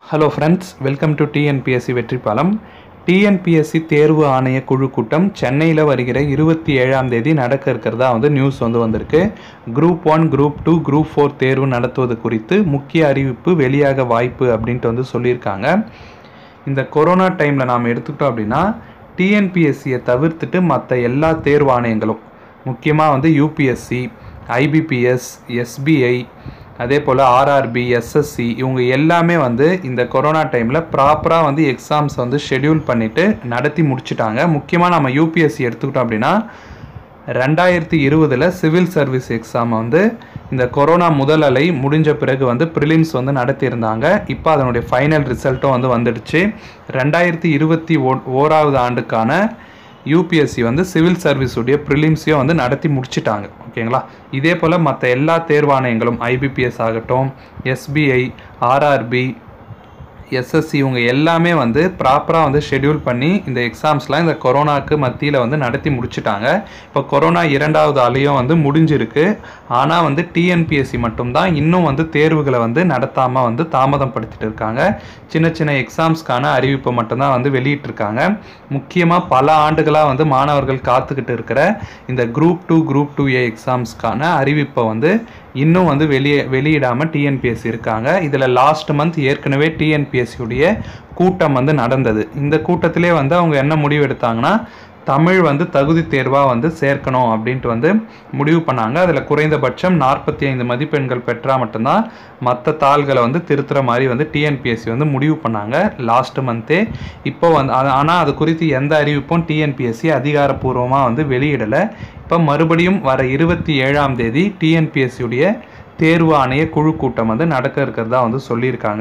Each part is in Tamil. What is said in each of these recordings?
hello friends welcome to TNPSC வெற்றிப்பாலம் டிஎன்பிஎஸ்சி தேர்வு ஆணைய குழு கூட்டம் சென்னையில் வருகிற இருபத்தி ஏழாம் தேதி நடக்க இருக்கிறதா வந்து நியூஸ் வந்து வந்திருக்கு group one group two group four தேர்வு நடத்துவது குறித்து முக்கிய அறிவிப்பு வெளியாக வாய்ப்பு அப்படின்ட்டு வந்து சொல்லியிருக்காங்க இந்த கொரோனா டைமில் நாம் எடுத்துக்கிட்டோம் அப்படின்னா டிஎன்பிஎஸ்சியை தவிர்த்துட்டு மற்ற எல்லா தேர்வு ஆணையங்களும் முக்கியமாக வந்து யூபிஎஸ்சி ஐபிபிஎஸ் எஸ்பிஐ அதே போல் ஆர்ஆர்பி எஸ்எஸ்சி இவங்க எல்லாமே வந்து இந்த கொரோனா டைமில் ப்ராப்பராக வந்து எக்ஸாம்ஸ் வந்து ஷெட்யூல் பண்ணிவிட்டு நடத்தி முடிச்சிட்டாங்க முக்கியமாக நம்ம யூபிஎஸ்சி எடுத்துக்கிட்டோம் அப்படின்னா ரெண்டாயிரத்தி இருபதில் சிவில் சர்வீஸ் எக்ஸாம் வந்து இந்த கொரோனா முதல் அலை முடிஞ்ச பிறகு வந்து ப்ரிலிம்ஸ் வந்து நடத்தியிருந்தாங்க இப்போ அதனுடைய ஃபைனல் ரிசல்ட்டும் வந்து வந்துடுச்சு ரெண்டாயிரத்தி இருபத்தி ஓ ஓராவது ஆண்டுக்கான யூபிஎஸ்சி வந்து சிவில் சர்வீஸுடைய ப்ரிலிம்ஸையும் வந்து நடத்தி முடிச்சிட்டாங்க ஓகேங்களா இதே போல் மற்ற எல்லா தேர்வாணையங்களும் ஐபிபிஎஸ் ஆகட்டும் எஸ்பிஐ ஆர்ஆர்பி எஸ்எஸ்சி இவங்க எல்லாமே வந்து ப்ராப்பராக வந்து ஷெட்யூல் பண்ணி இந்த எக்ஸாம்ஸ்லாம் இந்த கொரோனாக்கு மத்தியில் வந்து நடத்தி முடிச்சிட்டாங்க இப்போ கொரோனா இரண்டாவது அலையும் வந்து முடிஞ்சிருக்கு ஆனால் வந்து டிஎன்பிஎஸ்சி மட்டும்தான் இன்னும் வந்து தேர்வுகளை வந்து நடத்தாமல் வந்து தாமதம் படுத்திட்டு இருக்காங்க சின்ன சின்ன எக்ஸாம்ஸ்க்கான அறிவிப்பை மட்டும்தான் வந்து வெளியிட்டிருக்காங்க முக்கியமாக பல ஆண்டுகளாக வந்து மாணவர்கள் காத்துக்கிட்டு இருக்கிற இந்த group two group two A எக்ஸாம்ஸ்க்கான அறிவிப்பை வந்து இன்னும் வந்து வெளியே வெளியிடாமல் டிஎன்பிஎஸ்சி இருக்காங்க இதில் லாஸ்ட் மந்த் ஏற்கனவே டிஎன்பிஎஸ்சியுடைய கூட்டம் வந்து நடந்தது இந்த கூட்டத்திலே வந்து அவங்க என்ன முடிவு எடுத்தாங்கன்னா தமிழ் வந்து தகுதி தேர்வாக வந்து சேர்க்கணும் அப்படின்ட்டு வந்து முடிவு பண்ணாங்க அதில் குறைந்தபட்சம் நாற்பத்தி ஐந்து மதிப்பெண்கள் பெற்றால் மட்டும்தான் மற்ற தாள்களை வந்து திருத்துற மாதிரி வந்து டிஎன்பிஎஸ்சி வந்து முடிவு பண்ணாங்க லாஸ்ட் மந்த்தே இப்போ வந்து ஆனால் அது குறித்து எந்த அறிவிப்பும் டிஎன்பிஎஸ்சி அதிகாரப்பூர்வமாக வந்து வெளியிடலை இப்போ மறுபடியும் வர இருபத்தி ஏழாம் தேதி டிஎன்பிஎஸ்சியுடைய தேர்வு ஆணைய குழு கூட்டம் வந்து நடக்க இருக்கிறதா வந்து சொல்லியிருக்காங்க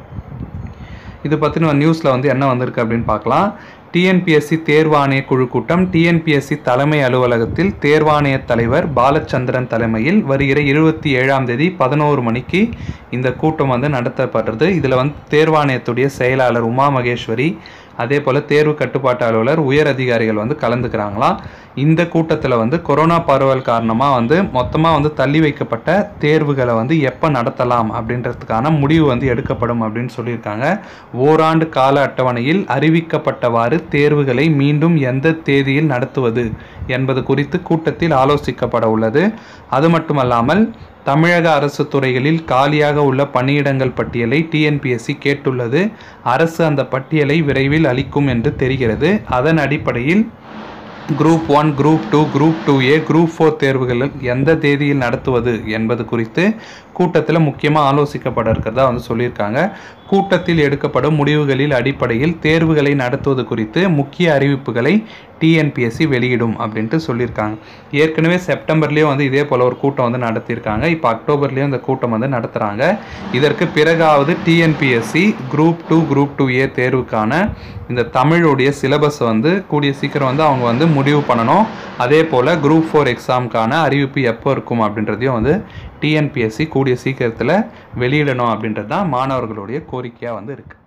இது பற்றின நியூஸில் வந்து என்ன வந்திருக்கு அப்படின்னு பார்க்கலாம் டிஎன்பிஎஸ்சி தேர்வாணைய குழு கூட்டம் டிஎன்பிஎஸ்சி தலைமை அலுவலகத்தில் தேர்வாணைய தலைவர் பாலச்சந்திரன் தலைமையில் வருகிற இருபத்தி ஏழாம் தேதி பதினோரு மணிக்கு இந்த கூட்டம் வந்து நடத்தப்படுறது இதில் வந்து தேர்வாணையத்துடைய செயலாளர் உமா மகேஸ்வரி அதே போல் தேர்வு கட்டுப்பாட்டு அலுவலர் உயர் அதிகாரிகள் வந்து கலந்துக்கிறாங்களாம் இந்த கூட்டத்தில் வந்து கொரோனா பரவல் காரணமாக வந்து மொத்தமாக வந்து தள்ளி வைக்கப்பட்ட தேர்வுகளை வந்து எப்போ நடத்தலாம் அப்படின்றதுக்கான முடிவு வந்து எடுக்கப்படும் அப்படின்னு சொல்லியிருக்காங்க ஓராண்டு கால அட்டவணையில் அறிவிக்கப்பட்டவாறு தேர்வுகளை மீண்டும் எந்த தேதியில் நடத்துவது என்பது குறித்து கூட்டத்தில் ஆலோசிக்கப்பட உள்ளது அது மட்டுமல்லாமல் தமிழக அரசு துறைகளில் காலியாக உள்ள பணியிடங்கள் பட்டியலை டிஎன்பிஎஸ்சி கேட்டுள்ளது அரசு அந்த பட்டியலை விரைவில் அளிக்கும் என்று தெரிகிறது அதன் அடிப்படையில் group one group two group two A group four தேர்வுகள் எந்த தேதியில் நடத்துவது என்பது குறித்து கூட்டத்தில் முக்கியமாக ஆலோசிக்கப்பட இருக்கிறதா வந்து சொல்லியிருக்காங்க கூட்டத்தில் எடுக்கப்படும் முடிவுகளில் அடிப்படையில் தேர்வுகளை நடத்துவது குறித்து முக்கிய அறிவிப்புகளை டிஎன்பிஎஸ்சி வெளியிடும் அப்படின்ட்டு சொல்லியிருக்காங்க ஏற்கனவே செப்டம்பர்லேயும் வந்து இதே போல் ஒரு கூட்டம் வந்து நடத்தியிருக்காங்க இப்போ அக்டோபர்லேயும் இந்த கூட்டம் வந்து நடத்துகிறாங்க இதற்கு பிறகாவது TNPSC group two group two A தேர்வுக்கான இந்த தமிழுடைய சிலபஸ் வந்து கூடிய சீக்கிரம் வந்து அவங்க வந்து முடிவு பண்ணணும் அதே போல் குரூப் ஃபோர் எக்ஸாமுக்கான அறிவிப்பு எப்போ இருக்கும் அப்படின்றதையும் வந்து டிஎன்பிஎஸ்சி கூடிய சீக்கிரத்தில் வெளியிடணும் அப்படின்றது தான் மாணவர்களுடைய கோரிக்கையாக வந்து இருக்குது